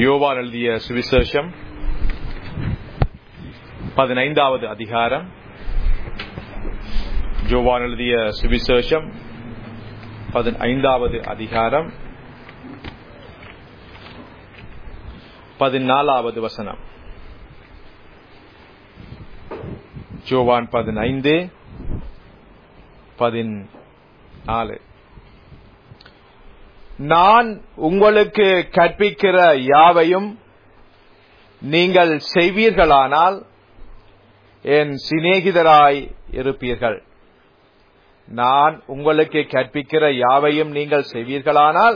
யோவான் எழுதிய சுவிசேஷம் பதினைந்தாவது அதிகாரம் யோவான் எழுதிய சுவிசேஷம் பதினைந்தாவது அதிகாரம் பதினாலாவது வசனம் ஜோவான் பதினைந்து பதினாலு நான் உங்களுக்கு கற்பிக்கிற யாவையும் நீங்கள் செய்வீர்களானால் என் சிநேகிதராய் இருப்பீர்கள் நான் உங்களுக்கு கற்பிக்கிற யாவையும் நீங்கள் செய்வீர்களானால்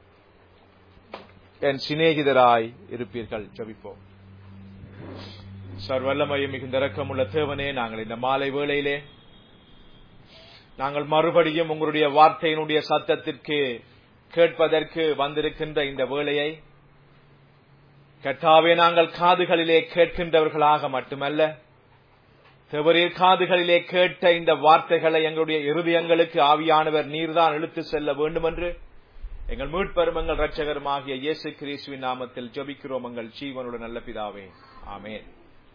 என் சிநேகிதராய் இருப்பீர்கள் ஜபிப்போம் சர்வல்லமையும் மிகுந்த இரக்கமுள்ள தேவனே நாங்கள் இந்த மாலை வேளையிலே நாங்கள் மறுபடியும் உங்களுடைய வார்த்தையினுடைய சத்தத்திற்கு கேட்பதற்கு வந்திருக்கின்ற இந்த வேளையை கட்டாவே நாங்கள் காதுகளிலே கேட்கின்றவர்களாக மட்டுமல்ல தேவரீர் காதுகளிலே கேட்ட இந்த வார்த்தைகளை எங்களுடைய இருதயங்களுக்கு ஆவியானவர் நீர்தான் இழுத்து செல்ல வேண்டும் என்று எங்கள் மீட்பெரும் எங்கள் ரட்சகருமாகிய இயேசு கிறிஸ்துவின் நாமத்தில் ஜபிக்கிறோம் எங்கள் ஜீவனோட நல்ல பிதாவே ஆமேன்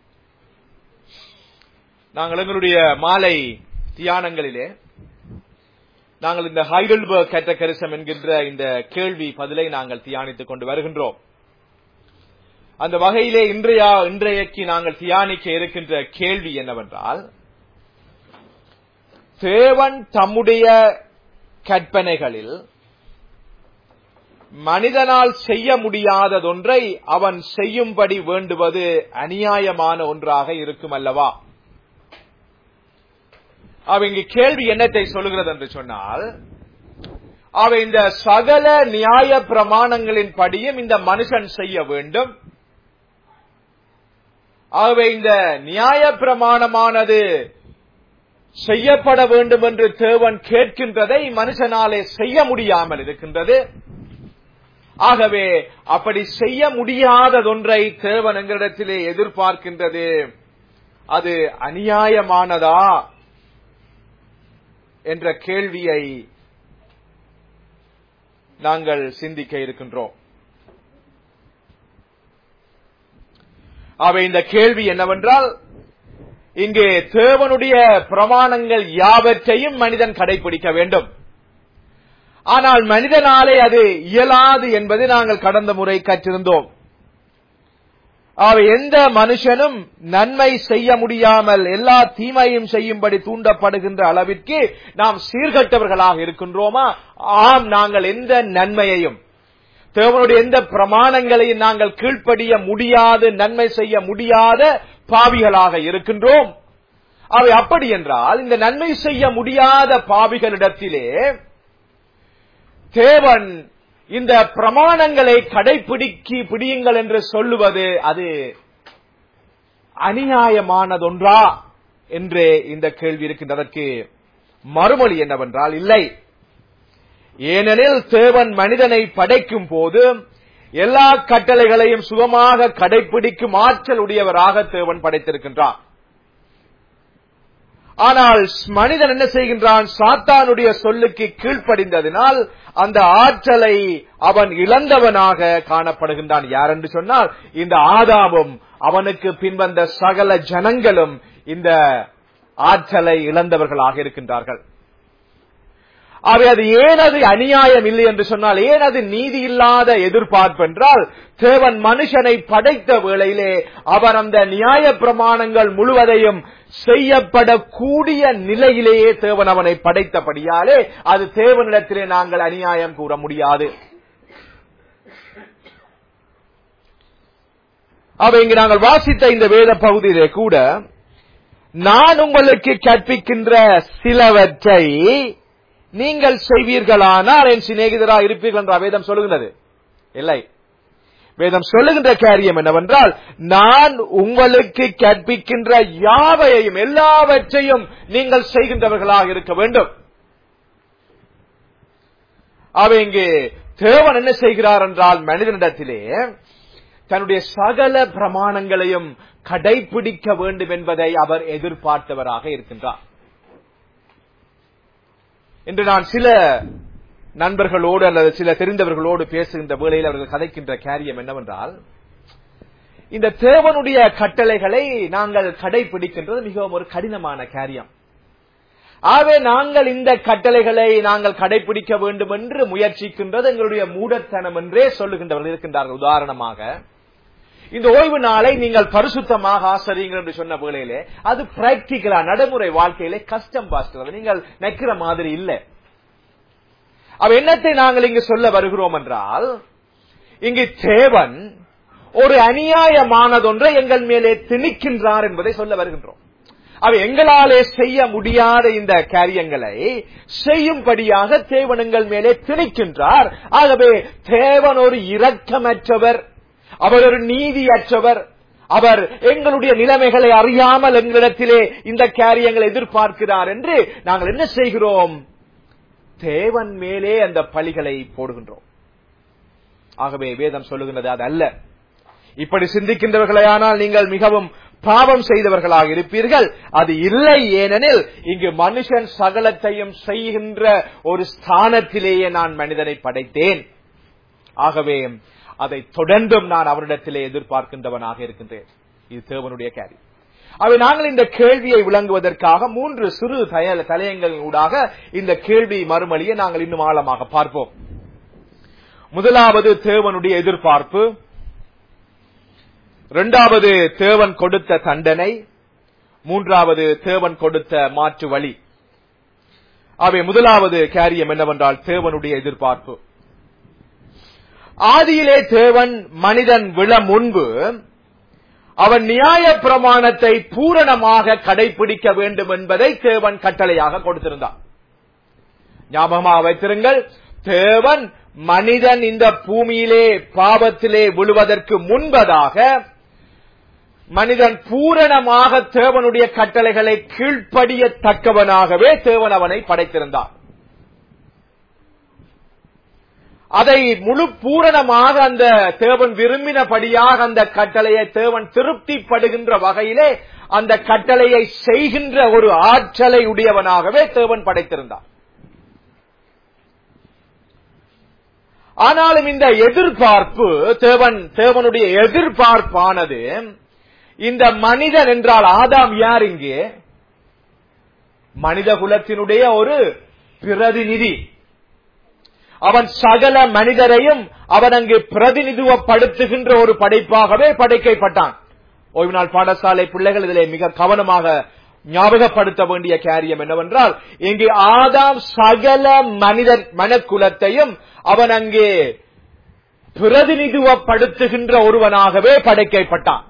நாங்கள் எங்களுடைய மாலை தியானங்களிலே நாங்கள் இந்த ஹைடல்பர்க் கேட்டகரிசம் என்கின்ற இந்த கேள்வி பதிலை நாங்கள் தியானித்துக் கொண்டு வருகின்றோம் அந்த வகையிலே இன்றைய இன்றையக்கு நாங்கள் தியானிக்க இருக்கின்ற கேள்வி என்னவென்றால் தேவன் தம்முடைய கற்பனைகளில் மனிதனால் செய்ய முடியாததொன்றை அவன் செய்யும்படி வேண்டுவது அநியாயமான ஒன்றாக இருக்கும் அல்லவா அவ இங்கு கேள்வி என்னத்தை சொல்லுகிறது என்று சொன்னால் அவ இந்த சகல நியாய பிரமாணங்களின் படியும் இந்த மனுஷன் செய்ய வேண்டும் ஆகவே இந்த நியாய பிரமாணமானது செய்யப்பட வேண்டும் என்று தேவன் கேட்கின்றதை மனுஷனாலே செய்ய முடியாமல் இருக்கின்றது ஆகவே அப்படி செய்ய முடியாததொன்றை தேவன் எங்களிடத்திலே எதிர்பார்க்கின்றது அது அநியாயமானதா என்ற கேள்வியை நாங்கள் சிந்திக்க இருக்கின்றோம் அவை இந்த கேள்வி என்னவென்றால் இங்கே தேவனுடைய பிரமாணங்கள் யாவற்றையும் மனிதன் கடைபிடிக்க வேண்டும் ஆனால் மனிதனாலே அது இயலாது என்பது நாங்கள் கடந்த முறை கற்றிருந்தோம் அவை எந்த மனுஷனும் நன்மை செய்ய முடியாமல் எல்லா தீமையும் செய்யும்படி தூண்டப்படுகின்ற அளவிற்கு நாம் சீர்கட்டவர்களாக இருக்கின்றோமா ஆம் நாங்கள் எந்த நன்மையையும் தேவனுடைய எந்த பிரமாணங்களையும் நாங்கள் கீழ்ப்படிய முடியாது நன்மை செய்ய முடியாத பாவிகளாக இருக்கின்றோம் அவை அப்படி என்றால் இந்த நன்மை செய்ய முடியாத பாவிகளிடத்திலே தேவன் இந்த பிரமாணங்களை கடைபிடிக்கி பிடியுங்கள் என்று சொல்லுவது அது அநியாயமானதொன்றா என்று இந்த கேள்வி இருக்கின்றதற்கு மறுமொழி என்னவென்றால் இல்லை ஏனெனில் தேவன் மனிதனை படைக்கும் போது எல்லா கட்டளைகளையும் சுகமாக கடைபிடிக்கும் ஆற்றல் உடையவராக தேவன் படைத்திருக்கின்றார் ஆனால் மனிதன் என்ன செய்கின்றான் சாத்தானுடைய சொல்லுக்கு கீழ்ப்படிந்ததினால் அந்த ஆற்றலை அவன் இழந்தவனாக காணப்படுகின்றான் யார் என்று சொன்னால் இந்த ஆதாமும் அவனுக்கு பின்வந்த சகல ஜனங்களும் இந்த ஆற்றலை இழந்தவர்களாக இருக்கின்றார்கள் அவை அது ஏன் அது அநியாயம் இல்லை என்று சொன்னால் ஏன் அது நீதி இல்லாத எதிர்பார்ப்பு என்றால் தேவன் மனுஷனை படைத்த வேளையிலே அவர் அந்த நியாய பிரமாணங்கள் முழுவதையும் செய்யப்படக்கூடிய நிலையிலேயே தேவன் அவனை படைத்தபடியாலே அது தேவனிடத்திலே நாங்கள் அநியாயம் கூற முடியாது அவை இங்கு நாங்கள் வாசித்த இந்த வேத பகுதியிலே கூட நான் உங்களுக்கு கற்பிக்கின்ற சிலவற்றை நீங்கள் செய்வீர்களானால் என் சிநேகிதராக இருப்பீர்கள் என்ற வேதம் சொல்லுகின்றது இல்லை வேதம் சொல்லுகின்ற காரியம் என்னவென்றால் நான் உங்களுக்கு கற்பிக்கின்ற யாவையையும் எல்லாவற்றையும் நீங்கள் செய்கின்றவர்களாக இருக்க வேண்டும் அவை இங்கு தேவன் என்ன செய்கிறார் என்றால் மனிதனிடத்திலே தன்னுடைய சகல பிரமாணங்களையும் கடைபிடிக்க வேண்டும் என்பதை அவர் எதிர்பார்த்தவராக இருக்கின்றார் என்று நான் சில நண்பர்களோடு அல்லது சில தெரிந்தவர்களோடு பேசுகின்ற வேளையில் அவர்கள் கதைக்கின்ற காரியம் என்னவென்றால் இந்த தேவனுடைய கட்டளைகளை நாங்கள் கடைபிடிக்கின்றது மிகவும் ஒரு கடினமான காரியம் ஆகவே நாங்கள் இந்த கட்டளைகளை நாங்கள் கடைபிடிக்க வேண்டும் என்று முயற்சிக்கின்றது எங்களுடைய மூடத்தனம் என்றே சொல்லுகின்றவர்கள் இருக்கின்றார்கள் உதாரணமாக இந்த ஓய்வு நாளை நீங்கள் பரிசுத்தமாக ஆசரியுங்கள் என்று சொன்ன வேளையிலே அது பிராக்டிகலா நடைமுறை வாழ்க்கையிலே கஷ்டம் பாஸ்டர் நீங்கள் நெக்கிற மாதிரி இல்லை அவ என்னத்தை நாங்கள் இங்கு சொல்ல வருகிறோம் என்றால் இங்கு தேவன் ஒரு அநியாயமானதொன்றை எங்கள் மேலே திணிக்கின்றார் என்பதை சொல்ல வருகின்றோம் அவ எங்களாலே செய்ய முடியாத இந்த காரியங்களை செய்யும்படியாக தேவன் எங்கள் மேலே திணிக்கின்றார் ஆகவே தேவன் ஒரு இரக்கமற்றவர் அவர் ஒரு நீதியற்றவர் அவர் எங்களுடைய நிலைமைகளை அறியாமல் எங்களிடத்திலே இந்த காரியங்களை எதிர்பார்க்கிறார் என்று நாங்கள் என்ன செய்கிறோம் தேவன் மேலே அந்த பழிகளை போடுகின்றோம் ஆகவே வேதம் சொல்லுகின்றது அது அல்ல இப்படி சிந்திக்கின்றவர்களையானால் நீங்கள் மிகவும் பாவம் செய்தவர்களாக இருப்பீர்கள் அது இல்லை ஏனெனில் இங்கு மனுஷன் சகலத்தையும் செய்கின்ற ஒரு ஸ்தானத்திலேயே நான் மனிதனை படைத்தேன் ஆகவே அதை தொடர்ந்தும் நான் அவரிடத்திலே எதிர்பார்க்கின்றவனாக இருக்கின்றேன் இது தேவனுடைய காரியம் அவை நாங்கள் இந்த கேள்வியை விளங்குவதற்காக மூன்று சிறு தலையங்களின் ஊடாக இந்த கேள்வி மறுமொழியை நாங்கள் இன்னும் ஆழமாக பார்ப்போம் முதலாவது தேவனுடைய எதிர்பார்ப்பு இரண்டாவது தேவன் கொடுத்த தண்டனை மூன்றாவது தேவன் கொடுத்த மாற்று வழி அவை முதலாவது காரியம் என்னவென்றால் தேவனுடைய எதிர்பார்ப்பு ஆதியிலே தேவன் மனிதன் விழ முன்பு அவன் நியாய பிரமாணத்தை பூரணமாக கடைபிடிக்க வேண்டும் என்பதை தேவன் கட்டளையாக கொடுத்திருந்தார் ஞாபகமாக வைத்திருங்கள் தேவன் மனிதன் இந்த பூமியிலே பாவத்திலே விழுவதற்கு முன்பதாக மனிதன் பூரணமாக தேவனுடைய கட்டளைகளை கீழ்ப்படியத்தக்கவனாகவே தேவன் அவனை படைத்திருந்தார் அதை முழு பூரணமாக அந்த தேவன் விரும்பினபடியாக அந்த கட்டளையை தேவன் திருப்திப்படுகின்ற வகையிலே அந்த கட்டளையை செய்கின்ற ஒரு ஆற்றலை உடையவனாகவே தேவன் படைத்திருந்தார் ஆனாலும் இந்த எதிர்பார்ப்பு தேவன் தேவனுடைய எதிர்பார்ப்பானது இந்த மனிதன் என்றால் ஆதாம் யார் இங்கே மனித குலத்தினுடைய ஒரு பிரதிநிதி அவன் சகல மனிதரையும் அவன் அங்கு பிரதிநிதித்துவப்படுத்துகின்ற ஒரு படைப்பாகவே படைக்கப்பட்டான் ஓய்வு நாள் பாடசாலை பிள்ளைகள் இதிலே மிக கவனமாக ஞாபகப்படுத்த வேண்டிய காரியம் என்னவென்றால் இங்கு ஆதாம் சகல மனிதன் மனக்குலத்தையும் அவன் அங்கே பிரதிநிதித்துவப்படுத்துகின்ற ஒருவனாகவே படைக்கப்பட்டான்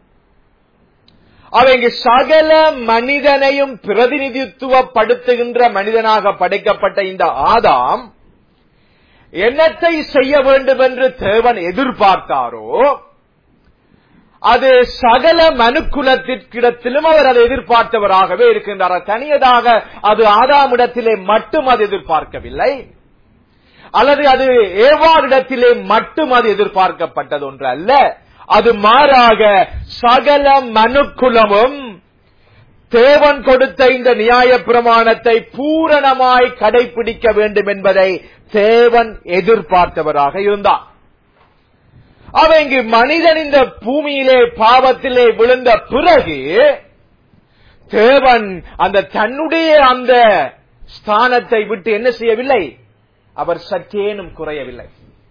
அவன் இங்கு சகல மனிதனையும் பிரதிநிதித்துவப்படுத்துகின்ற மனிதனாக படைக்கப்பட்ட இந்த ஆதாம் என்னத்தை செய்ய வேண்டும் என்று தேவன் எதிர்பார்த்தாரோ அது சகல மனுக்குலத்திற்கிடத்திலும் அவர் அதை எதிர்பார்த்தவராகவே இருக்கின்றார் தனியதாக அது ஆதாமிடத்திலே மட்டும் அது எதிர்பார்க்கவில்லை அல்லது அது ஏவாரிடத்திலே மட்டும் அது எதிர்பார்க்கப்பட்டது ஒன்று அல்ல அது மாறாக சகல மனுக்குலமும் தேவன் கொடுத்த இந்த நியாய பிரமாணத்தை பூரணமாய் கடைபிடிக்க வேண்டும் என்பதை தேவன் எதிர்பார்த்தவராக இருந்தார் அவ இங்கு மனிதன் இந்த பூமியிலே பாவத்திலே விழுந்த பிறகு தேவன் அந்த தன்னுடைய அந்த ஸ்தானத்தை விட்டு என்ன செய்யவில்லை அவர் சற்றேனும் குறையவில்லை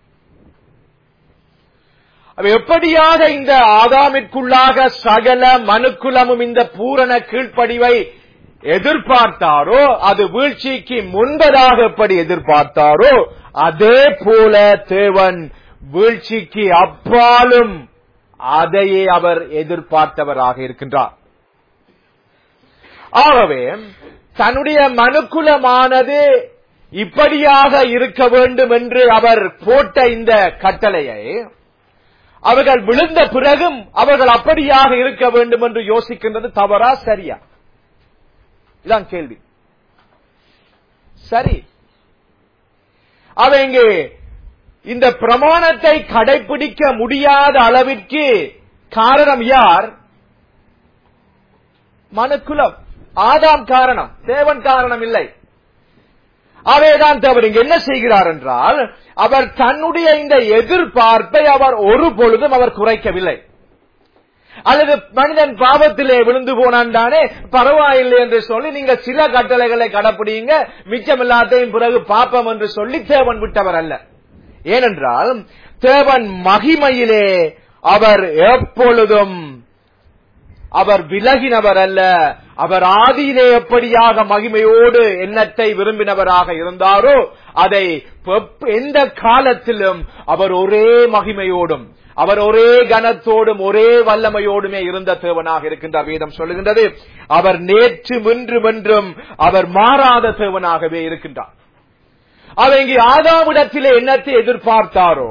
அவ எப்படியாக இந்த ஆதாமிற்குள்ளாக சகல மனுக்குலமும் இந்த பூரண கீழ்ப்படிவை எதிர்பார்த்தாரோ அது வீழ்ச்சிக்கு முன்பதாக எப்படி எதிர்பார்த்தாரோ அதே போல தேவன் வீழ்ச்சிக்கு அப்பாலும் அதையே அவர் எதிர்பார்த்தவராக இருக்கின்றார் ஆகவே தன்னுடைய மனுக்குலமானது இப்படியாக இருக்க வேண்டும் என்று அவர் போட்ட இந்த கட்டளையை அவர்கள் விழுந்த பிறகும் அவர்கள் அப்படியாக இருக்க வேண்டும் என்று யோசிக்கின்றது தவறா சரியா இதான் கேள்வி சரி அவங்க இந்த பிரமாணத்தை கடைபிடிக்க முடியாத அளவிற்கு காரணம் யார் மனுக்குலம் ஆதாம் காரணம் தேவன் காரணம் இல்லை அவைதான் அவர் இங்க என்ன செய்கிறார் என்றால் அவர் தன்னுடைய இந்த எதிர்பார்ப்பை அவர் ஒரு பொழுதும் அவர் குறைக்கவில்லை அல்லது மனிதன் பாவத்திலே விழுந்து போனான் தானே பரவாயில்லை என்று சொல்லி நீங்க சில கட்டளைகளை கடைப்பிடிங்க மிச்சம் எல்லாத்தையும் பிறகு பாப்பம் என்று சொல்லி தேவன் விட்டவர் அல்ல ஏனென்றால் தேவன் மகிமையிலே அவர் எப்பொழுதும் அவர் விலகினவர் அல்ல அவர் ஆதியிலே எப்படியாக மகிமையோடு எண்ணத்தை விரும்பினவராக இருந்தாரோ அதை எப்- எந்த காலத்திலும் அவர் ஒரே மகிமையோடும் அவர் ஒரே கனத்தோடும் ஒரே வல்லமையோடுமே இருந்த தேவனாக இருக்கின்ற வேதம் சொல்லுகின்றது அவர் நேற்று வென்று வென்றும் அவர் மாறாத தேவனாகவே இருக்கின்றார் அவர் இங்கே ஆதாமிடத்திலே என்னத்தை எதிர்பார்த்தாரோ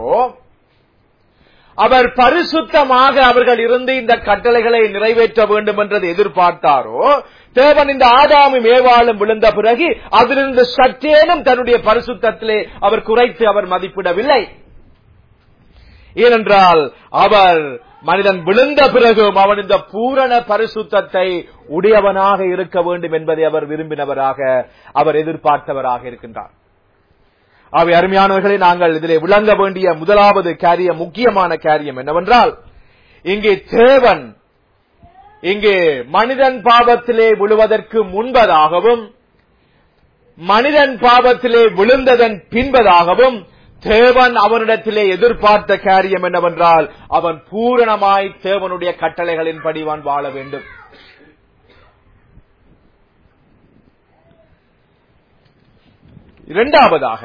அவர் பரிசுத்தமாக அவர்கள் இருந்து இந்த கட்டளைகளை நிறைவேற்ற வேண்டும் என்றது எதிர்பார்த்தாரோ தேவன் இந்த ஆதாமும் ஏவாளும் விழுந்த பிறகு அதிலிருந்து சற்றேனும் தன்னுடைய பரிசுத்தத்திலே அவர் குறைத்து அவர் மதிப்பிடவில்லை ஏனென்றால் அவர் மனிதன் விழுந்த பிறகும் அவன் இந்த பூரண பரிசுத்தத்தை உடையவனாக இருக்க வேண்டும் என்பதை அவர் விரும்பினவராக அவர் எதிர்பார்த்தவராக இருக்கின்றார் அவை அருமையானவர்களை நாங்கள் இதிலே விளங்க வேண்டிய முதலாவது காரியம் முக்கியமான காரியம் என்னவென்றால் இங்கே தேவன் இங்கே மனிதன் பாவத்திலே விழுவதற்கு முன்பதாகவும் மனிதன் பாவத்திலே விழுந்ததன் பின்பதாகவும் தேவன் அவனிடத்திலே எதிர்பார்த்த காரியம் என்னவென்றால் அவன் பூரணமாய் தேவனுடைய கட்டளைகளின் படிவான் வாழ வேண்டும் இரண்டாவதாக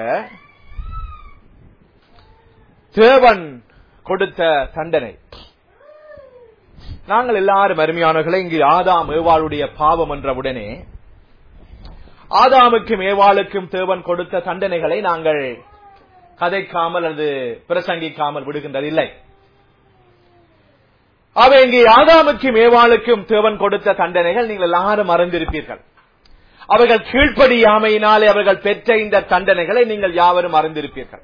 தேவன் கொடுத்த தண்டனை நாங்கள் எல்லாரும் அருமையானவர்களை இங்கு ஆதாம் ஏவாளுடைய பாவம் என்றவுடனே ஆதாமுக்கும் ஏவாளுக்கும் தேவன் கொடுத்த தண்டனைகளை நாங்கள் கதைக்காமல் அல்லது பிரசங்கிக்காமல் விடுகின்றதில்லை அவை இங்கே ஆதாமுக்கும் ஏவாளுக்கும் தேவன் கொடுத்த தண்டனைகள் நீங்கள் எல்லாரும் அறிந்திருப்பீர்கள் அவர்கள் கீழ்ப்படியாமையினாலே அவர்கள் பெற்ற இந்த தண்டனைகளை நீங்கள் யாவரும் அறிந்திருப்பீர்கள்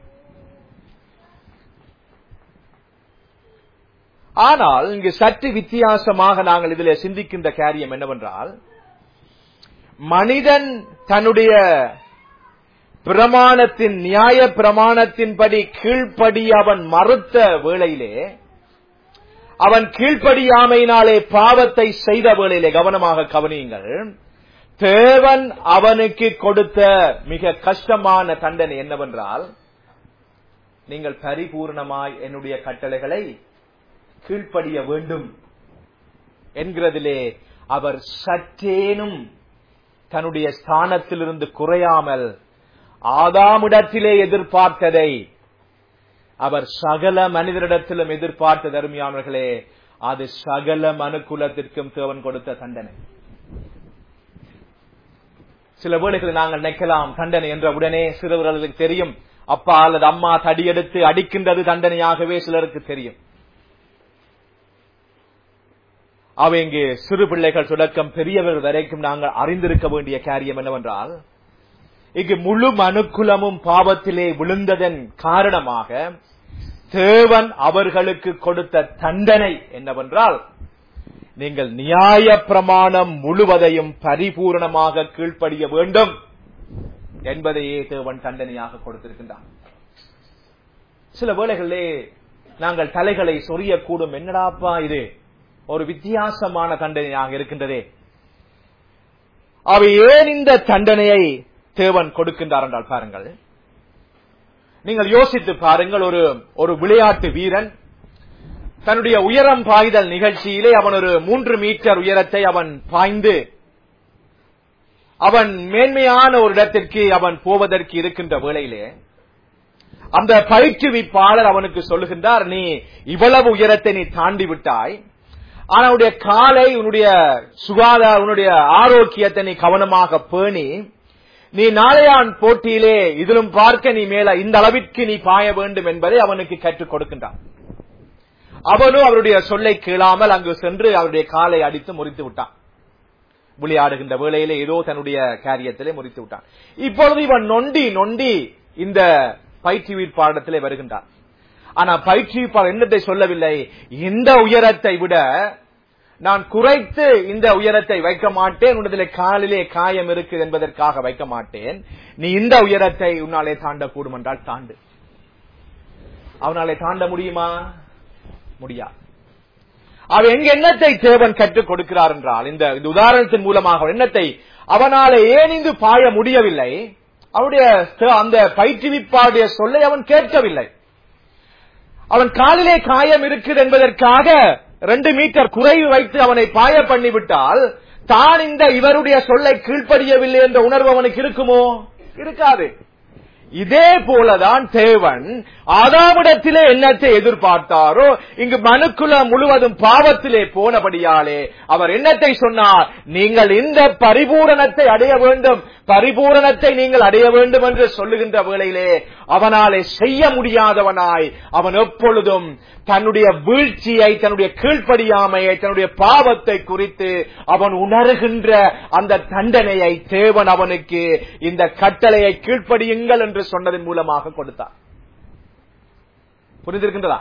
ஆனால் இங்கு சற்று வித்தியாசமாக நாங்கள் இதில் சிந்திக்கின்ற காரியம் என்னவென்றால் மனிதன் தன்னுடைய பிரமாணத்தின் நியாய பிரமாணத்தின்படி கீழ்ப்படி அவன் மறுத்த வேளையிலே அவன் கீழ்ப்படியாமையினாலே பாவத்தை செய்த வேளையிலே கவனமாக கவனியுங்கள் தேவன் அவனுக்கு கொடுத்த மிக கஷ்டமான தண்டனை என்னவென்றால் நீங்கள் பரிபூர்ணமாய் என்னுடைய கட்டளைகளை கீழ்ப்படிய வேண்டும் என்கிறதிலே அவர் சற்றேனும் தன்னுடைய ஸ்தானத்திலிருந்து குறையாமல் ஆதாமிடத்திலே எதிர்பார்த்ததை அவர் சகல மனிதரிடத்திலும் எதிர்பார்த்த தருமையானவர்களே அது சகல மனுக்குலத்திற்கும் தேவன் கொடுத்த தண்டனை சில வேளைகளில் நாங்கள் நினைக்கலாம் தண்டனை என்ற உடனே சிறுவர்களுக்கு தெரியும் அப்பா அல்லது அம்மா தடியெடுத்து அடிக்கின்றது தண்டனையாகவே சிலருக்கு தெரியும் அவை இங்கே சிறு பிள்ளைகள் தொடக்கம் பெரியவர்கள் வரைக்கும் நாங்கள் அறிந்திருக்க வேண்டிய காரியம் என்னவென்றால் இங்கு முழு மனுக்குலமும் பாவத்திலே விழுந்ததன் காரணமாக தேவன் அவர்களுக்கு கொடுத்த தண்டனை என்னவென்றால் நீங்கள் நியாய பிரமாணம் முழுவதையும் பரிபூரணமாக கீழ்ப்படிய வேண்டும் என்பதையே தேவன் தண்டனையாக கொடுத்திருக்கின்றார் சில வேளைகளிலே நாங்கள் தலைகளை சொரியக்கூடும் என்னடாப்பா இது ஒரு வித்தியாசமான தண்டனையாக இருக்கின்றதே அவை ஏன் இந்த தண்டனையை தேவன் கொடுக்கின்றார் என்றால் பாருங்கள் நீங்கள் யோசித்து பாருங்கள் ஒரு ஒரு விளையாட்டு வீரன் தன்னுடைய உயரம் பாய்தல் நிகழ்ச்சியிலே அவன் ஒரு மூன்று மீட்டர் உயரத்தை அவன் பாய்ந்து அவன் மேன்மையான ஒரு இடத்திற்கு அவன் போவதற்கு இருக்கின்ற வேளையிலே அந்த பயிற்றுவிப்பாளர் அவனுக்கு சொல்லுகின்றார் நீ இவ்வளவு உயரத்தை நீ தாண்டி விட்டாய் ஆனா உன்னுடைய காலை உன்னுடைய சுகாதார உன்னுடைய ஆரோக்கியத்தை நீ கவனமாக பேணி நீ நாளையான் போட்டியிலே இதிலும் பார்க்க நீ மேல இந்த அளவிற்கு நீ பாய வேண்டும் என்பதை அவனுக்கு கற்றுக் கொடுக்கின்றான் அவனும் அவருடைய சொல்லை கேளாமல் அங்கு சென்று அவருடைய காலை அடித்து முறித்து விட்டான் விளையாடுகின்ற வேளையிலே ஏதோ தன்னுடைய காரியத்திலே முறித்து விட்டான் இப்பொழுது இவன் நொண்டி நொண்டி இந்த பயிற்றுவிப்பாளத்திலே வருகின்றான் ஆனா பயிற்றுவிப்பாளர் என்னத்தை சொல்லவில்லை இந்த உயரத்தை விட நான் குறைத்து இந்த உயரத்தை வைக்க மாட்டேன் உன்னதிலே காலிலே காயம் இருக்குது என்பதற்காக வைக்க மாட்டேன் நீ இந்த உயரத்தை உன்னாலே தாண்டக்கூடும் என்றால் தாண்டு அவனாலே தாண்ட முடியுமா முடியாது அவ எங்க எண்ணத்தை தேவன் கற்றுக் கொடுக்கிறார் என்றால் இந்த இந்த உதாரணத்தின் மூலமாக அவன் எண்ணத்தை அவனால ஏனிந்து பாய முடியவில்லை அவனுடைய ஸ்த- அந்த பயிற்றுவிப்பாடைய சொல்லை அவன் கேட்கவில்லை அவன் காலிலே காயம் இருக்குது என்பதற்காக ரெண்டு மீட்டர் குறைவு வைத்து அவனை பாய பண்ணிவிட்டால் தான் இந்த இவருடைய சொல்லை கீழ்ப்படியவில்லை என்ற உணர்வு அவனுக்கு இருக்குமோ இருக்காது இதே போலதான் தேவன் ஆதாமிடத்திலே என்னத்தை எதிர்பார்த்தாரோ இங்கு மனுக்குல முழுவதும் பாவத்திலே போனபடியாலே அவர் என்னத்தை சொன்னார் நீங்கள் இந்த பரிபூரணத்தை அடைய வேண்டும் பரிபூரணத்தை நீங்கள் அடைய வேண்டும் என்று சொல்லுகின்ற வேளையிலே அவனாலே செய்ய முடியாதவனாய் அவன் எப்பொழுதும் தன்னுடைய வீழ்ச்சியை தன்னுடைய கீழ்ப்படியாமையை தன்னுடைய பாவத்தை குறித்து அவன் உணர்கின்ற அந்த தண்டனையை தேவன் அவனுக்கு இந்த கட்டளையை கீழ்ப்படியுங்கள் என்று சொன்னதன் மூலமாக கொடுத்தார் புரிந்திருக்கின்றதா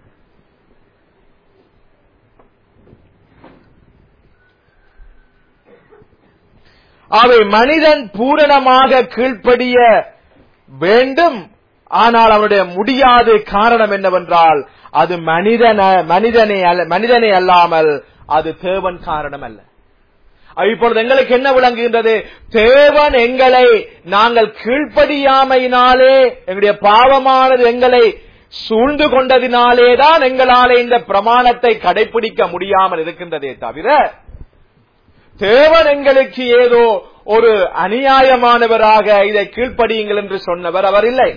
அவை மனிதன் பூரணமாக கீழ்ப்படிய வேண்டும் ஆனால் அவனுடைய முடியாது காரணம் என்னவென்றால் அது மனிதன மனிதனை அல்ல மனிதனை அல்லாமல் அது தேவன் காரணம் அல்ல அது இப்பொழுது எங்களுக்கு என்ன விளங்குகின்றது தேவன் எங்களை நாங்கள் கீழ்ப்படியாமையினாலே எங்களுடைய பாவமானது எங்களை சூழ்ந்து கொண்டதினாலே தான் எங்களாலே இந்த பிரமாணத்தை கடைபிடிக்க முடியாமல் இருக்கின்றதே தவிர தேவன் எங்களுக்கு ஏதோ ஒரு அநியாயமானவராக இதை கீழ்ப்படியுங்கள் என்று சொன்னவர் அவர் இல்லை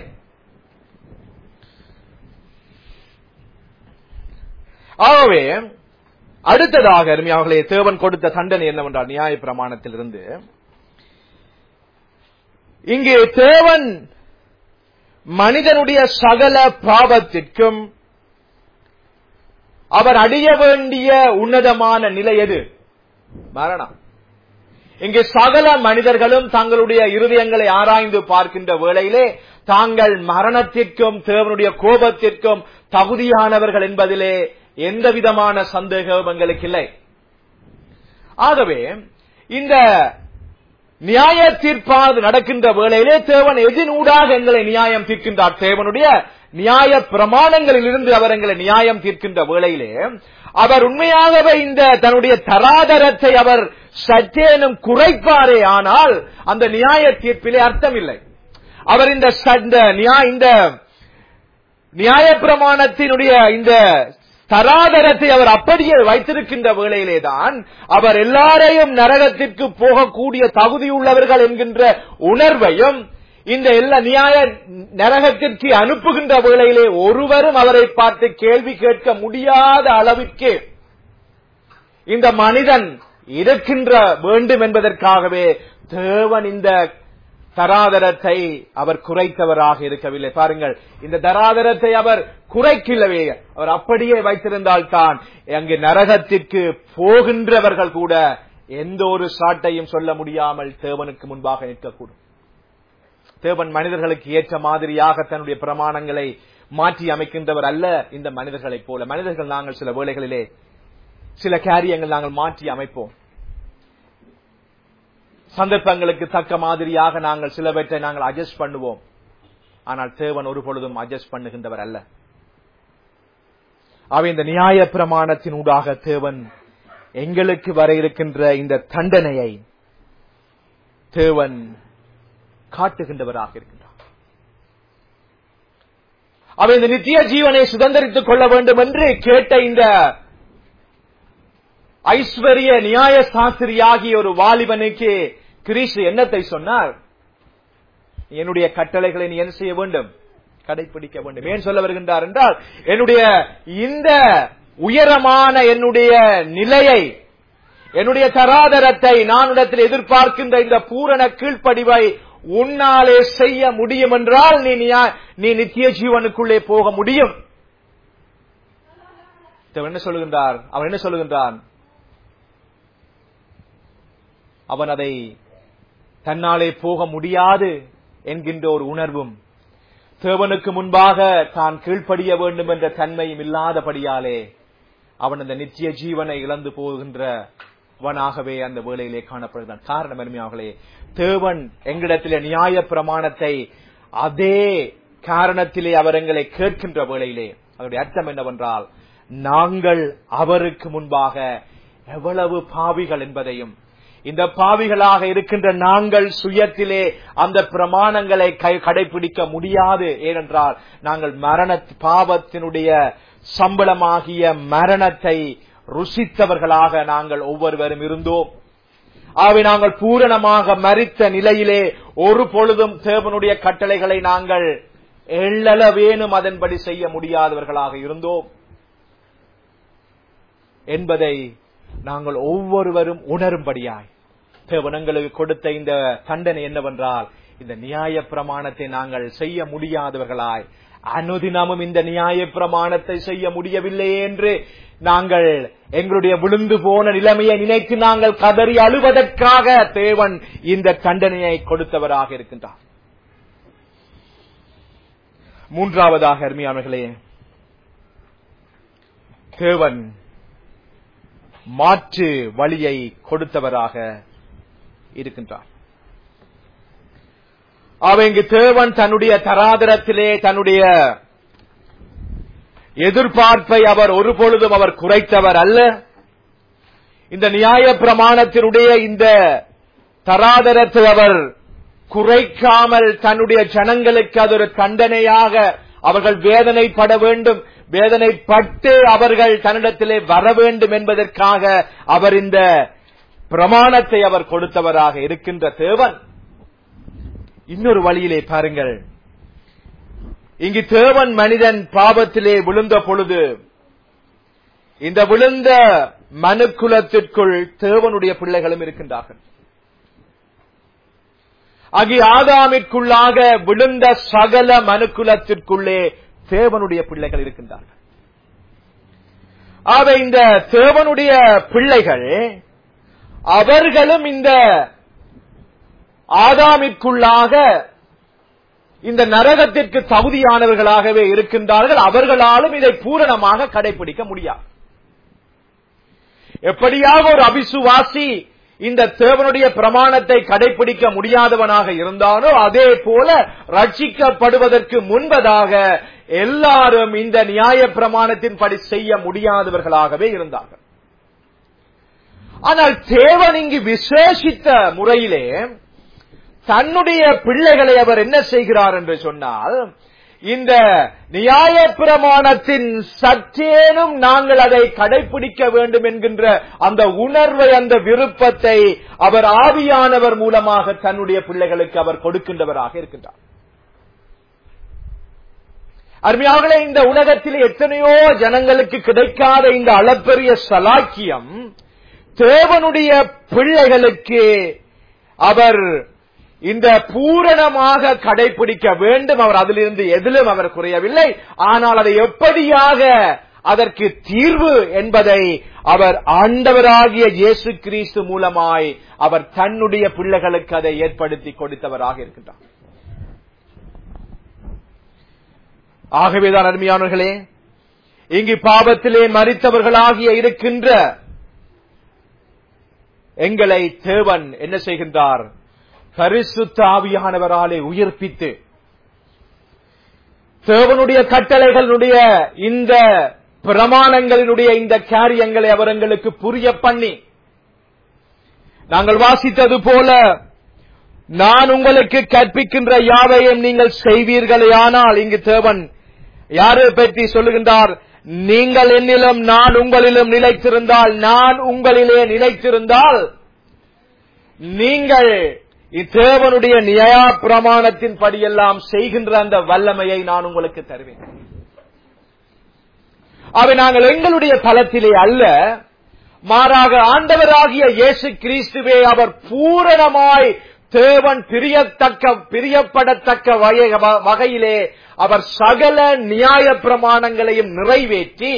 ஆகவே அடுத்ததாக அருமையாவர்களே தேவன் கொடுத்த தண்டனை என்னவென்றால் நியாய பிரமாணத்திலிருந்து இங்கே தேவன் மனிதனுடைய சகல பாவத்திற்கும் அவர் அடைய வேண்டிய உன்னதமான நிலை எது மரணம் இங்கு சகல மனிதர்களும் தங்களுடைய இருதயங்களை ஆராய்ந்து பார்க்கின்ற வேளையிலே தாங்கள் மரணத்திற்கும் தேவனுடைய கோபத்திற்கும் தகுதியானவர்கள் என்பதிலே எந்த விதமான சந்தேகம் எங்களுக்கு இல்லை ஆகவே இந்த நியாய தீர்ப்பானது நடக்கின்ற வேளையிலே தேவன் எதினூடாக எங்களை நியாயம் தீர்க்கின்றார் தேவனுடைய நியாய பிரமாணங்களில் இருந்து அவர் எங்களை நியாயம் தீர்க்கின்ற வேளையிலே அவர் உண்மையாகவே இந்த தன்னுடைய தராதரத்தை அவர் சற்றேனும் குறைப்பாரே ஆனால் அந்த நியாய தீர்ப்பிலே அர்த்தம் இல்லை அவர் இந்த ச- இந்த நியா- இந்த நியாய பிரமாணத்தினுடைய இந்த தராதரத்தை அவர் அப்படியே வைத்திருக்கின்ற வேளையிலே தான் அவர் எல்லாரையும் நரகத்திற்கு போகக்கூடிய தகுதியுள்ளவர்கள் என்கின்ற உணர்வையும் இந்த எல்லா நியாய நரகத்திற்கு அனுப்புகின்ற வேளையிலே ஒருவரும் அவரை பார்த்து கேள்வி கேட்க முடியாத அளவிற்கு இந்த மனிதன் இருக்கின்ற வேண்டும் என்பதற்காகவே தேவன் இந்த தராதரத்தை அவர் குறைத்தவராக இருக்கவில்லை பாருங்கள் இந்த தராதரத்தை அவர் குறைக்கலவே அவர் அப்படியே வைத்திருந்தால் தான் அங்கு நரகத்திற்கு போகின்றவர்கள் கூட எந்த ஒரு சாட்டையும் சொல்ல முடியாமல் தேவனுக்கு முன்பாக நிற்கக்கூடும் தேவன் மனிதர்களுக்கு ஏற்ற மாதிரியாக தன்னுடைய பிரமாணங்களை மாற்றி அமைக்கின்றவர் அல்ல இந்த மனிதர்களைப் போல மனிதர்கள் நாங்கள் சில வேளைகளிலே சில காரியங்கள் நாங்கள் மாற்றி அமைப்போம் சந்தர்ப்பங்களுக்கு தக்க மாதிரியாக நாங்கள் சிலவற்றை நாங்கள் அட்ஜஸ்ட் பண்ணுவோம் ஆனால் தேவன் ஒரு பொழுதும் அட்ஜஸ்ட் பண்ணுகின்றவர் அல்ல அவை இந்த நியாய பிரமாணத்தின் ஊடாக தேவன் எங்களுக்கு வர இருக்கின்ற இந்த தண்டனையை தேவன் காட்டுகின்றவராக இருக்கின்றார் அவை இந்த நித்திய ஜீவனை சுதந்திரித்துக் கொள்ள வேண்டும் என்று கேட்ட இந்த ஐஸ்வர்ய நியாய சாஸ்திரியாகிய ஒரு வாலிபனுக்கு கிரீஷ் என்னத்தை சொன்னார் என்னுடைய கட்டளைகளை நீ என்ன செய்ய வேண்டும் கடைபிடிக்க வேண்டும் ஏன் சொல்ல வருகின்றார் என்றால் என்னுடைய இந்த உயரமான என்னுடைய நிலையை என்னுடைய தராதரத்தை நான் இடத்தில் எதிர்பார்க்கின்ற இந்த பூரண கீழ்ப்படிவை உன்னாலே செய்ய முடியும் என்றால் நீ நியா- நீ நித்திய ஜீவனுக்குள்ளே போக முடியும் தேவன் என்ன சொல்லுகின்றார் அவன் என்ன சொல்லுகின்றான் அவன் அதை தன்னாலே போக முடியாது என்கின்ற ஒரு உணர்வும் தேவனுக்கு முன்பாக தான் கீழ்ப்படிய வேண்டும் என்ற தன்மையும் இல்லாதபடியாலே அவன் அந்த நித்திய ஜீவனை இழந்து போகின்றவனாகவே அந்த வேளையிலே காணப்படுகிறான் காரணம் அருமையாகலே தேவன் எங்களிடத்திலே நியாய பிரமாணத்தை அதே காரணத்திலே அவர் எங்களை கேட்கின்ற வேளையிலே அதனுடைய அர்த்தம் என்னவென்றால் நாங்கள் அவருக்கு முன்பாக எவ்வளவு பாவிகள் என்பதையும் இந்த பாவிகளாக இருக்கின்ற நாங்கள் சுயத்திலே அந்த பிரமாணங்களை கை- கடைபிடிக்க முடியாது ஏனென்றால் நாங்கள் மரண பாவத்தினுடைய சம்பளமாகிய மரணத்தை ருசித்தவர்களாக நாங்கள் ஒவ்வொருவரும் இருந்தோம் ஆகவே நாங்கள் பூரணமாக மரித்த நிலையிலே ஒரு பொழுதும் தேவனுடைய கட்டளைகளை நாங்கள் எள்ளளவேனும் அதன்படி செய்ய முடியாதவர்களாக இருந்தோம் என்பதை நாங்கள் ஒவ்வொருவரும் உணரும்படியாய் தேவன் எங்களுக்கு கொடுத்த இந்த தண்டனை என்னவென்றால் இந்த நியாய பிரமாணத்தை நாங்கள் செய்ய முடியாதவர்களாய் அனுதினமும் இந்த நியாய பிரமாணத்தை செய்ய முடியவில்லையே என்று நாங்கள் எங்களுடைய விழுந்து போன நிலைமையை நினைத்து நாங்கள் கதறி அழுவதற்காக தேவன் இந்த தண்டனையை கொடுத்தவராக இருக்கின்றார் மூன்றாவதாக அருமையானவர்களே தேவன் மாற்று வழியை கொடுத்தவராக இருக்கின்றார் அவ இங்கு தேவன் தன்னுடைய தராதரத்திலே தன்னுடைய எதிர்பார்ப்பை அவர் ஒரு பொழுதும் அவர் குறைத்தவர் அல்ல இந்த நியாய பிரமாணத்தினுடைய இந்த தராதரத்தை அவர் குறைக்காமல் தன்னுடைய ஜனங்களுக்கு அது ஒரு தண்டனையாக அவர்கள் வேதனைப்பட வேண்டும் வேதனைப்பட்டு அவர்கள் தன்னிடத்திலே வர வேண்டும் என்பதற்காக அவர் இந்த பிரமாணத்தை அவர் கொடுத்தவராக இருக்கின்ற தேவன் இன்னொரு வழியிலே பாருங்கள் இங்கு தேவன் மனிதன் பாவத்திலே விழுந்த பொழுது இந்த விழுந்த மனுக்குலத்திற்குள் தேவனுடைய பிள்ளைகளும் இருக்கின்றார்கள் ஆகிய ஆதாமிற்குள்ளாக விழுந்த சகல மனுக்குலத்திற்குள்ளே தேவனுடைய பிள்ளைகள் இருக்கின்றார்கள் ஆக இந்த தேவனுடைய பிள்ளைகள் அவர்களும் இந்த ஆதாமிற்குள்ளாக இந்த நரகத்திற்கு தகுதியானவர்களாகவே இருக்கின்றார்கள் அவர்களாலும் இதை பூரணமாக கடைபிடிக்க முடியாது எப்படியாக ஒரு அபிசுவாசி இந்த தேவனுடைய பிரமாணத்தை கடைபிடிக்க முடியாதவனாக இருந்தானோ அதே போல ரட்சிக்கப்படுவதற்கு முன்பதாக எல்லாரும் இந்த நியாய பிரமாணத்தின்படி செய்ய முடியாதவர்களாகவே இருந்தார்கள் ஆனால் தேவன் இங்கு விசேஷித்த முறையிலே தன்னுடைய பிள்ளைகளை அவர் என்ன செய்கிறார் என்று சொன்னால் இந்த நியாய பிரமாணத்தின் சற்றேனும் நாங்கள் அதை கடைபிடிக்க வேண்டும் என்கின்ற அந்த உணர்வை அந்த விருப்பத்தை அவர் ஆவியானவர் மூலமாக தன்னுடைய பிள்ளைகளுக்கு அவர் கொடுக்கின்றவராக இருக்கின்றார் அருமையாகவே இந்த உலகத்தில் எத்தனையோ ஜனங்களுக்கு கிடைக்காத இந்த அளப்பெரிய சலாக்கியம் தேவனுடைய பிள்ளைகளுக்கு அவர் இந்த பூரணமாக கடைபிடிக்க வேண்டும் அவர் அதிலிருந்து எதிலும் அவர் குறையவில்லை ஆனால் அதை எப்படியாக அதற்கு தீர்வு என்பதை அவர் ஆண்டவராகிய இயேசு கிறிஸ்து மூலமாய் அவர் தன்னுடைய பிள்ளைகளுக்கு அதை ஏற்படுத்தி கொடுத்தவராக இருக்கின்றார் ஆகவேதான் அருமையானவர்களே இங்கு பாவத்திலே மறித்தவர்களாகிய இருக்கின்ற எங்களை தேவன் என்ன செய்கின்றார் பரிசுத்த ஆவியானவராலே உயிர்ப்பித்து தேவனுடைய கட்டளைகளுடைய இந்த பிரமாணங்களினுடைய இந்த காரியங்களை அவர் எங்களுக்கு புரிய பண்ணி நாங்கள் வாசித்தது போல நான் உங்களுக்கு கற்பிக்கின்ற யாவையும் நீங்கள் செய்வீர்களேயானால் இங்கு தேவன் யாரை பற்றி சொல்லுகின்றார் நீங்கள் என்னிலும் நான் உங்களிலும் நிலைத்திருந்தால் நான் உங்களிலே நிலைத்திருந்தால் நீங்கள் இத்தேவனுடைய நியா பிரமாணத்தின் படியெல்லாம் செய்கின்ற அந்த வல்லமையை நான் உங்களுக்கு தருவேன் அவை நாங்கள் எங்களுடைய தளத்திலே அல்ல மாறாக ஆண்டவராகிய இயேசு கிறிஸ்துவே அவர் பூரணமாய் தேவன் பிரியத்தக்க பிரியப்படத்தக்க வகை- வகையிலே அவர் சகல நியாய பிரமாணங்களையும் நிறைவேற்றி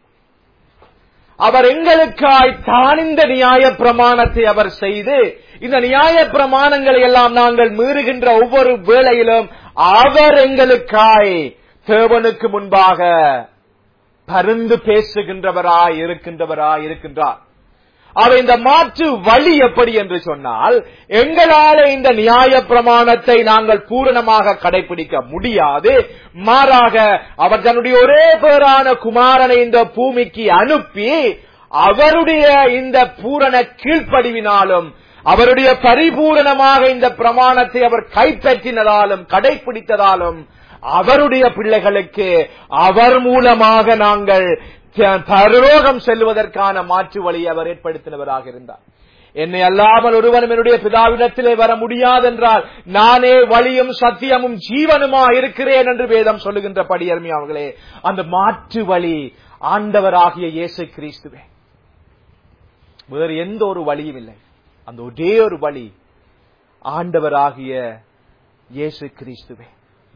அவர் எங்களுக்காய் தான் இந்த நியாய பிரமாணத்தை அவர் செய்து இந்த நியாய பிரமாணங்களை எல்லாம் நாங்கள் மீறுகின்ற ஒவ்வொரு வேளையிலும் அவர் எங்களுக்காய் தேவனுக்கு முன்பாக பருந்து பேசுகின்றவராய் இருக்கின்றவராய் இருக்கின்றார் அவர் இந்த மாற்று வழி எப்படி என்று சொன்னால் எங்களால இந்த நியாய பிரமாணத்தை நாங்கள் பூரணமாக கடைபிடிக்க முடியாது மாறாக அவர் தன்னுடைய ஒரே பேரான குமாரனை இந்த பூமிக்கு அனுப்பி அவருடைய இந்த பூரண கீழ்ப்படிவினாலும் அவருடைய பரிபூரணமாக இந்த பிரமாணத்தை அவர் கைப்பற்றினதாலும் கடைபிடித்ததாலும் அவருடைய பிள்ளைகளுக்கு அவர் மூலமாக நாங்கள் பரலோகம் செல்வதற்கான மாற்று வழியை அவர் ஏற்படுத்தினவராக இருந்தார் என்னை அல்லாமல் ஒருவனும் என்னுடைய பிதாவிடத்திலே வர முடியாதென்றால் நானே வழியும் சத்தியமும் ஜீவனுமா இருக்கிறேன் என்று வேதம் சொல்லுகின்ற படியர்மி அவர்களே அந்த மாற்று வழி ஆண்டவராகிய இயேசு கிறிஸ்துவே வேறு எந்த ஒரு வழியும் இல்லை அந்த ஒரே ஒரு வழி ஆண்டவராகிய இயேசு கிறிஸ்துவே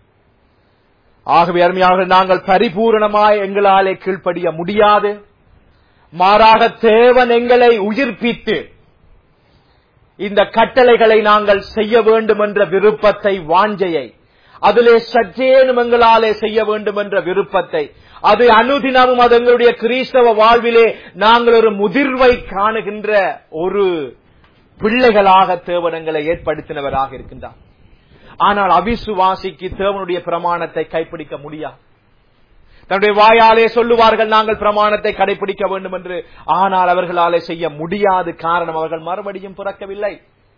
ஆகவே அருமையாக நாங்கள் பரிபூரணமாய் எங்களாலே கீழ்ப்படிய முடியாது மாறாக தேவன் எங்களை உயிர்ப்பித்து இந்த கட்டளைகளை நாங்கள் செய்ய வேண்டும் என்ற விருப்பத்தை வாஞ்சையை அதிலே சற்றேனும் எங்களாலே செய்ய வேண்டும் என்ற விருப்பத்தை அது அனுதினமும் அது எங்களுடைய கிறிஸ்தவ வாழ்விலே நாங்கள் ஒரு முதிர்வை காணுகின்ற ஒரு பிள்ளைகளாக தேவனங்களை ஏற்படுத்தினவராக இருக்கின்றார் ஆனால் அவிசுவாசிக்கு தேவனுடைய பிரமாணத்தை கைப்பிடிக்க முடியாது தன்னுடைய வாயாலே சொல்லுவார்கள் நாங்கள் பிரமாணத்தை கடைபிடிக்க வேண்டும் என்று ஆனால் அவர்களாலே செய்ய முடியாது காரணம் அவர்கள் மறுபடியும் பிறக்கவில்லை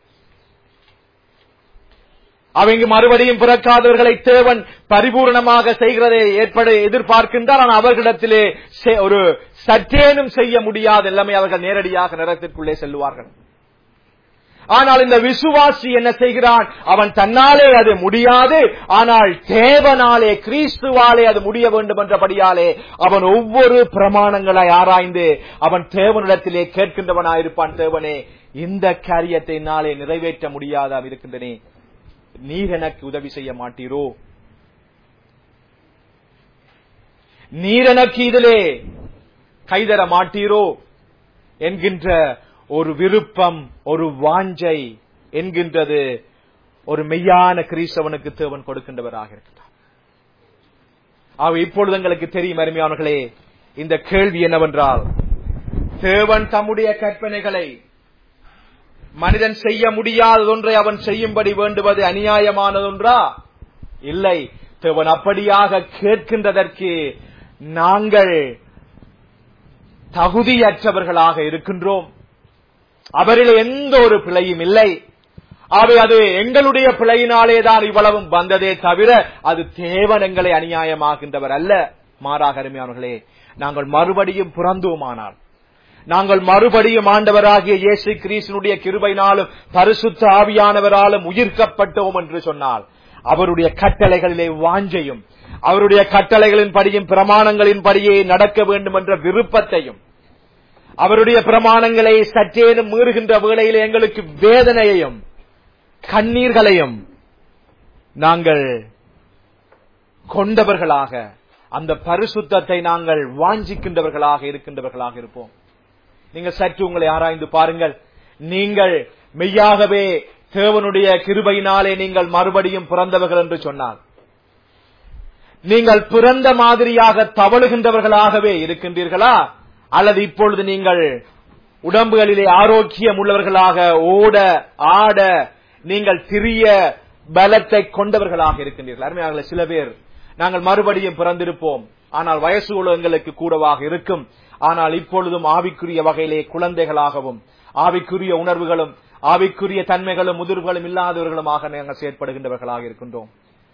அவங்க மறுபடியும் பிறக்காதவர்களை தேவன் பரிபூர்ணமாக செய்கிறதை ஏற்பட எதிர்பார்க்கின்றார் ஆனால் அவர்களிடத்திலே ஒரு சற்றேனும் செய்ய முடியாது எல்லாமே அவர்கள் நேரடியாக நிறத்திற்குள்ளே செல்லுவார்கள் ஆனால் இந்த விசுவாசி என்ன செய்கிறான் அவன் தன்னாலே அது முடியாது ஆனால் தேவனாலே கிறிஸ்துவாலே அது முடிய வேண்டும் என்றபடியாலே அவன் ஒவ்வொரு பிரமாணங்களை ஆராய்ந்து அவன் தேவனிடத்திலே கேட்கின்றவனாயிருப்பான் தேவனே இந்த காரியத்தை நாளே நிறைவேற்ற முடியாத இருக்கின்றனே நீர் எனக்கு உதவி செய்ய மாட்டீரோ நீர் எனக்கு இதிலே கைதர மாட்டீரோ என்கின்ற ஒரு விருப்பம் ஒரு வாஞ்சை என்கின்றது ஒரு மெய்யான கிறிஸ்தவனுக்கு தேவன் கொடுக்கின்றவராக இருக்கிறார் ஆக இப்பொழுது எங்களுக்கு தெரியும் அருமையானவர்களே இந்த கேள்வி என்னவென்றால் தேவன் தம்முடைய கற்பனைகளை மனிதன் செய்ய முடியாததொன்றை அவன் செய்யும்படி வேண்டுவது அநியாயமானதொன்றா இல்லை தேவன் அப்படியாக கேட்கின்றதற்கு நாங்கள் தகுதியற்றவர்களாக இருக்கின்றோம் அவரில் எந்த ஒரு பிழையும் இல்லை அவை அது எங்களுடைய பிழையினாலேதான் இவ்வளவும் வந்ததே தவிர அது தேவன் எங்களை அநியாயமாகின்றவர் அல்ல மாறாக அருமையானவர்களே நாங்கள் மறுபடியும் புறந்தோமானால் நாங்கள் மறுபடியும் ஆண்டவராகிய இயேசு கிரீசனுடைய கிருபைனாலும் பரிசுத்த ஆவியானவராலும் உயிர்க்கப்பட்டோம் என்று சொன்னால் அவருடைய கட்டளைகளிலே வாஞ்சையும் அவருடைய கட்டளைகளின் படியும் பிரமாணங்களின் படியே நடக்க வேண்டும் என்ற விருப்பத்தையும் அவருடைய பிரமாணங்களை சற்றேனும் மீறுகின்ற வேளையில் எங்களுக்கு வேதனையையும் கண்ணீர்களையும் நாங்கள் கொண்டவர்களாக அந்த பரிசுத்தத்தை நாங்கள் வாஞ்சிக்கின்றவர்களாக இருக்கின்றவர்களாக இருப்போம் நீங்கள் சற்று உங்களை ஆராய்ந்து பாருங்கள் நீங்கள் மெய்யாகவே தேவனுடைய கிருபையினாலே நீங்கள் மறுபடியும் பிறந்தவர்கள் என்று சொன்னார் நீங்கள் பிறந்த மாதிரியாக தவழுகின்றவர்களாகவே இருக்கின்றீர்களா அல்லது இப்பொழுது நீங்கள் உடம்புகளிலே ஆரோக்கியம் உள்ளவர்களாக ஓட ஆட நீங்கள் சிறிய பலத்தை கொண்டவர்களாக இருக்கின்றீர்கள் அருமையாக சில பேர் நாங்கள் மறுபடியும் பிறந்திருப்போம் ஆனால் வயசு எங்களுக்கு கூடவாக இருக்கும் ஆனால் இப்பொழுதும் ஆவிக்குரிய வகையிலே குழந்தைகளாகவும் ஆவிக்குரிய உணர்வுகளும் ஆவிக்குரிய தன்மைகளும் முதிர்வுகளும் இல்லாதவர்களுமாக நாங்கள் செயற்படுகின்றவர்களாக இருக்கின்றோம்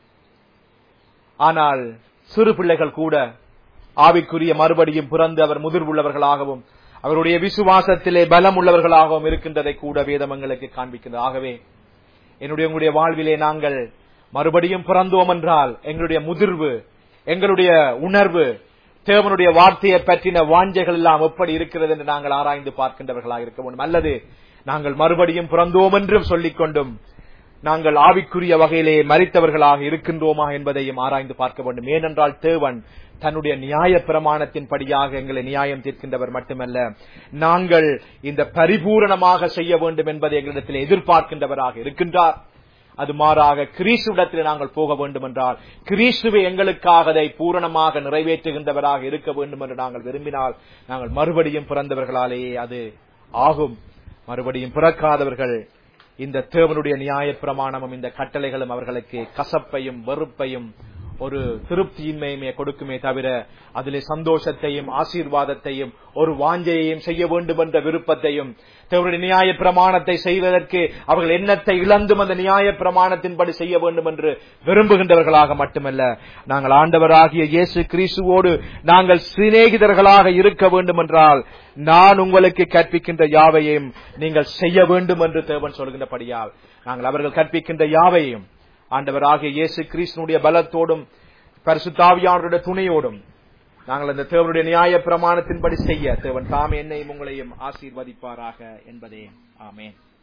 ஆனால் சிறு பிள்ளைகள் கூட ஆவிக்குரிய மறுபடியும் பிறந்து அவர் முதிர்வுள்ளவர்களாகவும் அவருடைய விசுவாசத்திலே பலம் உள்ளவர்களாகவும் இருக்கின்றதை கூட வேதமங்களுக்கு காண்பிக்கிறது ஆகவே என்னுடைய உங்களுடைய வாழ்விலே நாங்கள் மறுபடியும் பிறந்தோம் என்றால் எங்களுடைய முதிர்வு எங்களுடைய உணர்வு தேவனுடைய வார்த்தையை பற்றின வாஞ்சைகள் எல்லாம் எப்படி இருக்கிறது என்று நாங்கள் ஆராய்ந்து பார்க்கின்றவர்களாக இருக்க வேண்டும் அல்லது நாங்கள் மறுபடியும் பிறந்தோம் என்றும் சொல்லிக் கொண்டும் நாங்கள் ஆவிக்குரிய வகையிலே மறித்தவர்களாக இருக்கின்றோமா என்பதையும் ஆராய்ந்து பார்க்க வேண்டும் ஏனென்றால் தேவன் தன்னுடைய நியாய பிரமாணத்தின் படியாக எங்களை நியாயம் தீர்க்கின்றவர் மட்டுமல்ல நாங்கள் இந்த பரிபூரணமாக செய்ய வேண்டும் என்பதை எங்களிடத்தில் எதிர்பார்க்கின்றவராக இருக்கின்றார் அது மாறாக கிறிஸ்துவிடத்தில் நாங்கள் போக வேண்டும் என்றால் கிறிஸ்துவை எங்களுக்காக அதை பூரணமாக நிறைவேற்றுகின்றவராக இருக்க வேண்டும் என்று நாங்கள் விரும்பினால் நாங்கள் மறுபடியும் பிறந்தவர்களாலேயே அது ஆகும் மறுபடியும் பிறக்காதவர்கள் இந்த தேவனுடைய நியாய பிரமாணமும் இந்த கட்டளைகளும் அவர்களுக்கு கசப்பையும் வெறுப்பையும் ஒரு திருப்தியின்மையுமே கொடுக்குமே தவிர அதிலே சந்தோஷத்தையும் ஆசீர்வாதத்தையும் ஒரு வாஞ்சையையும் செய்ய வேண்டும் என்ற விருப்பத்தையும் தேவனுடைய நியாய பிரமாணத்தை செய்வதற்கு அவர்கள் எண்ணத்தை இழந்தும் அந்த நியாய பிரமாணத்தின்படி செய்ய வேண்டும் என்று விரும்புகின்றவர்களாக மட்டுமல்ல நாங்கள் ஆண்டவராகிய இயேசு கிறிஸ்துவோடு நாங்கள் சிநேகிதர்களாக இருக்க வேண்டும் என்றால் நான் உங்களுக்கு கற்பிக்கின்ற யாவையும் நீங்கள் செய்ய வேண்டும் என்று தேவன் சொல்கின்றபடியால் நாங்கள் அவர்கள் கற்பிக்கின்ற யாவையும் ஆண்டவராகிய இயேசு கிறிஸ்துனுடைய பலத்தோடும் பரிசுத்தாவியானவருடைய துணையோடும் நாங்கள் அந்த தேவனுடைய நியாய பிரமாணத்தின்படி செய்ய தேவன் தாம் என்னையும் உங்களையும் ஆசீர்வதிப்பாராக என்பதே ஆமேன்